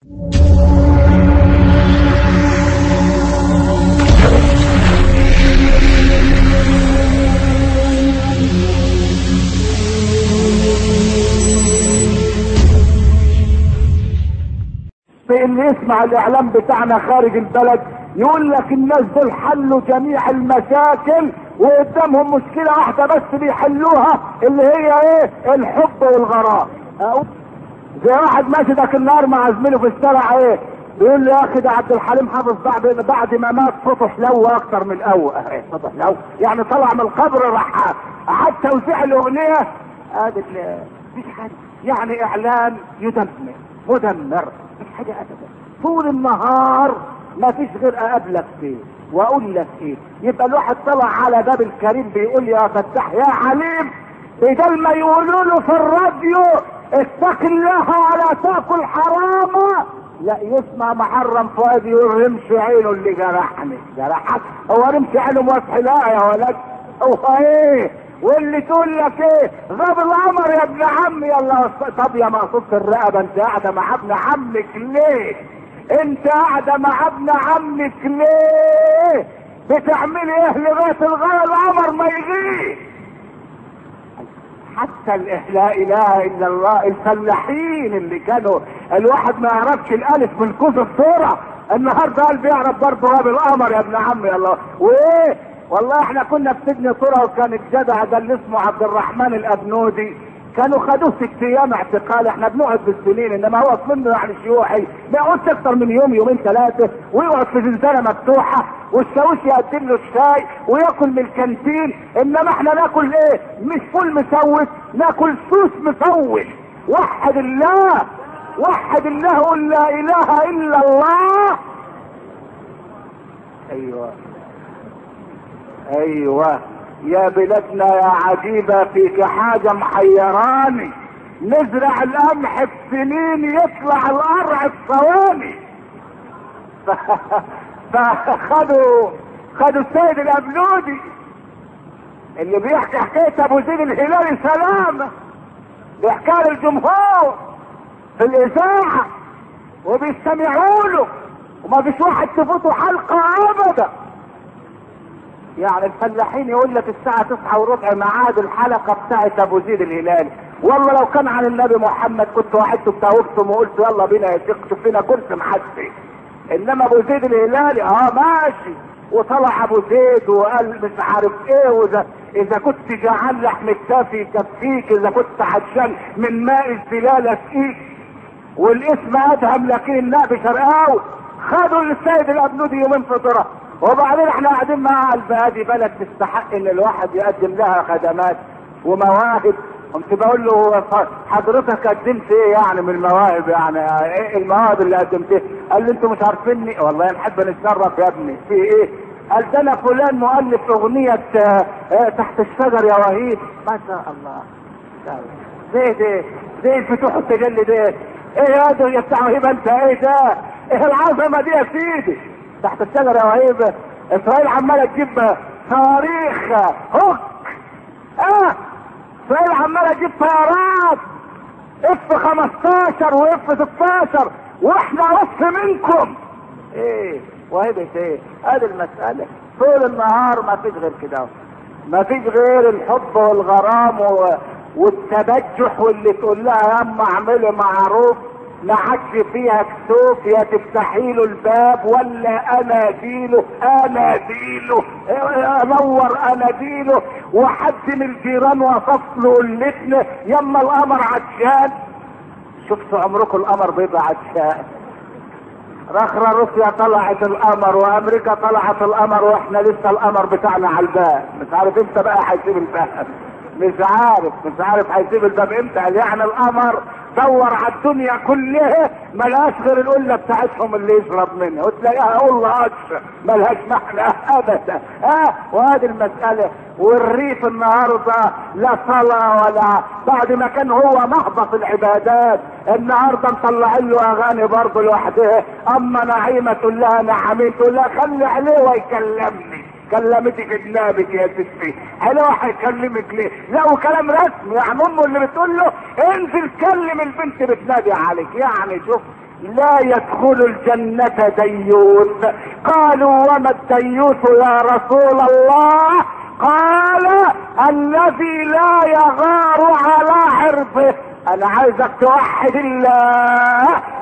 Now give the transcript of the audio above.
بان يسمع الاعلام بتاعنا خارج البلد يقول لك الناس دول حلوا جميع المشاكل وقدامهم مشكلة واحدة بس بيحلوها اللي هي ايه الحب والغرام أقول زي واحد ماشي ذاك النهار مع زميله في الشارع ايه بيقول له يا اخي ده عبد الحليم حافظ بعد بعد ما مات صوته حلو اكتر من الاول ايه صوته حلو يعني طلع من القبر راح قعد توزيع الاغنيه ادي مفيش حاجه يعني اعلان يدمر مدمر مفيش حاجه ابدا طول النهار ما فيش غير اقابلك فيه واقول لك ايه يبقى الواحد طلع على باب الكريم بيقول يا فتاح يا عليم بدل ما يقولوا له في الراديو اتق الله ولا تاكل حراما لا يسمع محرم فؤاد يقول رمش عينه اللي جرحني جرحك هو رمش عينه موسح لا يا ولد هو ايه واللي تقول لك ايه غاب القمر يا ابن عمي يلا طب يا مقصود الرقبه انت قاعده مع ابن عمك ليه انت قاعده مع ابن عمك ليه بتعملي ايه لغايه الغايه القمر ما يغيب حتى ال- لا اله الا الله الفلاحين اللي كانوا الواحد ما يعرفش الالف من كتب الصوره النهارده قال بيعرف برضه غاب القمر يا ابن عمي الله وايه والله احنا كنا في سجن صوره وكان الجدع ده اللي اسمه عبد الرحمن الابنودي كانوا خدوه ست ايام اعتقال احنا بنقعد بالسنين انما هو منه يعني شيوعي ما يقعدش اكتر من يوم يومين ثلاثه ويقعد في زنزانه مفتوحه والشاويش يقدم له الشاي وياكل من الكانتين انما احنا ناكل ايه مش فول مسوس ناكل سوس مسوس وحد الله وحد الله قل لا اله الا الله ايوه ايوه يا بلادنا يا عجيبة فيك حاجة محيراني نزرع القمح في سنين يطلع القرع في ثواني فخدوا خدوا السيد الابنودي اللي بيحكي حكاية ابو زيد الهلالي سلامة بيحكيها للجمهور في الاذاعة وبيستمعوا له وما فيش واحد تفوته حلقة ابدا يعني الفلاحين يقول لك الساعة تسعة وربع ميعاد الحلقة بتاعت ابو زيد الهلالي والله لو كان عن النبي محمد كنت وعدته بتاوبتم وقلت يلا بينا يا شيخ شوف لنا كرسي محسي انما ابو زيد الهلالي اه ماشي وطلع ابو زيد وقال مش عارف ايه واذا اذا كنت جعان لحم الكافي يكفيك اذا كنت عطشان من ماء الزلال اسقيك والاسم ادهم لكن النبي شرقاوي خدوا السيد الابنودي يومين فطره وبعدين احنا قاعدين مع البلد بلد تستحق ان الواحد يقدم لها خدمات ومواهب قمت بقول له هو حضرتك قدمت ايه يعني من المواهب يعني ايه المواهب اللي قدمتها قال لي انتوا مش عارفيني والله نحب نتشرف يا ابني في ايه قال ده انا فلان مؤلف اغنية اه اه تحت الشجر يا وهيب ما شاء الله زي ده زي الفتوح التجلي ده ايه يا ده يا بتاع وهيب انت ايه ده ايه العظمة دي يا سيدي تحت الشجر يا وهيب اسرائيل عمالة تجيب صواريخ هوك اه اسرائيل عمالة تجيب طيارات اف 15 واف 16 واحنا نص منكم ايه وهبت ايه ادي المسألة طول النهار ما فيش غير كده ما فيش غير الحب والغرام و... والتبجح واللي تقول لها يا اما اعملي معروف ما عادش فيها كسوف يا تفتحي له الباب ولا اناديله اناديله انور اناديله وحد من الجيران وصف له قلتنا يما القمر عطشان شفتوا عمركم القمر بيبقى عطشان رخرة روسيا طلعت القمر وامريكا طلعت القمر واحنا لسه القمر بتاعنا على الباب مش عارف امتى بقى هيسيب الباب مش عارف مش عارف هيسيب الباب امتى يعني القمر دور على الدنيا كلها ملهاش غير القله بتاعتهم اللي يشرب منها وتلاقيها قله قش ملهاش معنى ابدا ها وهذه المساله والريف النهارده لا صلاه ولا بعد ما كان هو مهبط العبادات النهارده مطلع له اغاني برضه لوحدها اما نعيمه تقول لها نعمين تقول لها خلي عليه ويكلمني كلمتك جنابك يا ستي حلو هيكلمك ليه لا وكلام رسمي يعني امه اللي بتقول له انزل كلم البنت بتنادي عليك يعني شوف لا يدخل الجنة ديوث قالوا وما الديوث يا رسول الله قال الذي لا يغار على عرضه انا عايزك توحد الله